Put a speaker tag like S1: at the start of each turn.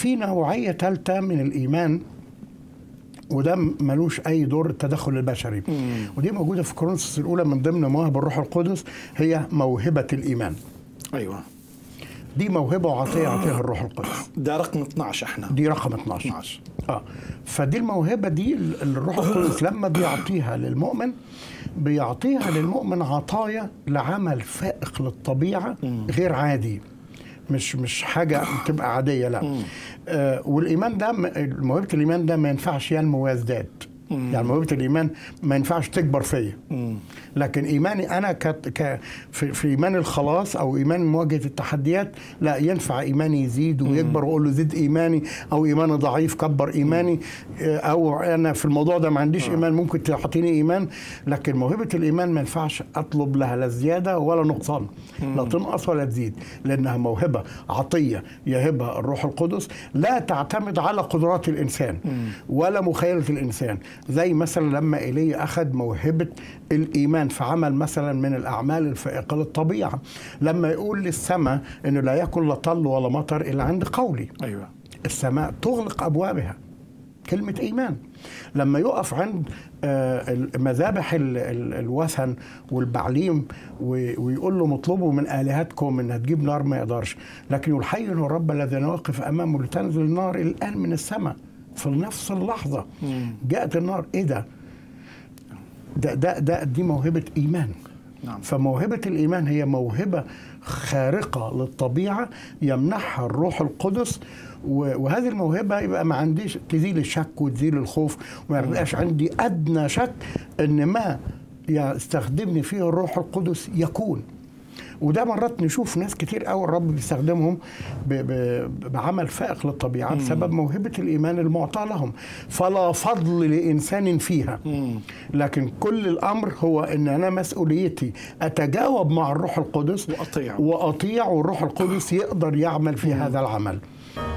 S1: في نوعيه ثالثه من الايمان وده ملوش اي دور التدخل البشري ودي موجوده في كورنثوس الاولى من ضمن مواهب الروح القدس هي موهبه الايمان
S2: ايوه
S1: دي موهبه وعطيه يعطيها الروح القدس
S2: ده رقم 12 احنا
S1: دي رقم 12
S2: 12
S1: اه فدي الموهبه دي ال- الروح القدس لما بيعطيها للمؤمن بيعطيها للمؤمن عطايا لعمل فائق للطبيعه غير عادي مش مش حاجه تبقى عاديه لا آه والايمان ده م- موهبه الايمان ده ما ينفعش ينمو ويزداد يعني موهبه الايمان ما ينفعش تكبر فيا لكن ايماني انا ك... ك... في... في ايمان الخلاص او ايمان مواجهه التحديات لا ينفع ايماني يزيد ويكبر واقول له زد ايماني او ايماني ضعيف كبر ايماني آه، او انا في الموضوع ده ما عنديش ايمان ممكن تعطيني ايمان لكن موهبه الايمان ما ينفعش اطلب لها لا زياده ولا نقصان لا تنقص ولا تزيد لانها موهبه عطيه يهبها الروح القدس لا تعتمد على قدرات الانسان ولا مخيله الانسان زي مثلا لما ايليا اخذ موهبه الايمان في عمل مثلا من الاعمال الفائقه للطبيعه لما يقول للسماء انه لا يكن لا طل ولا مطر الا عند قولي
S2: ايوه
S1: السماء تغلق ابوابها كلمه ايمان لما يقف عند آه، مذابح ال- ال- الوثن والبعليم و- ويقول له مطلبوا من الهتكم انها تجيب نار ما يقدرش لكن يقول حي هو الرب الذي نوقف امامه لتنزل النار الان من السماء في نفس اللحظه جاءت النار ايه ده ده ده, ده دي موهبه ايمان
S2: نعم.
S1: فموهبة الإيمان هي موهبة خارقة للطبيعة يمنحها الروح القدس و- وهذه الموهبة يبقى ما عنديش تزيل الشك وتزيل الخوف وما يبقاش عندي أدنى شك إن ما يستخدمني فيه الروح القدس يكون وده مرات نشوف ناس كتير قوي الرب بيستخدمهم ب- ب- بعمل فائق للطبيعه بسبب موهبه الايمان المعطاه لهم فلا فضل لانسان فيها لكن كل الامر هو ان انا مسؤوليتي اتجاوب مع الروح القدس
S2: وأطيع.
S1: واطيع والروح القدس يقدر يعمل في هذا العمل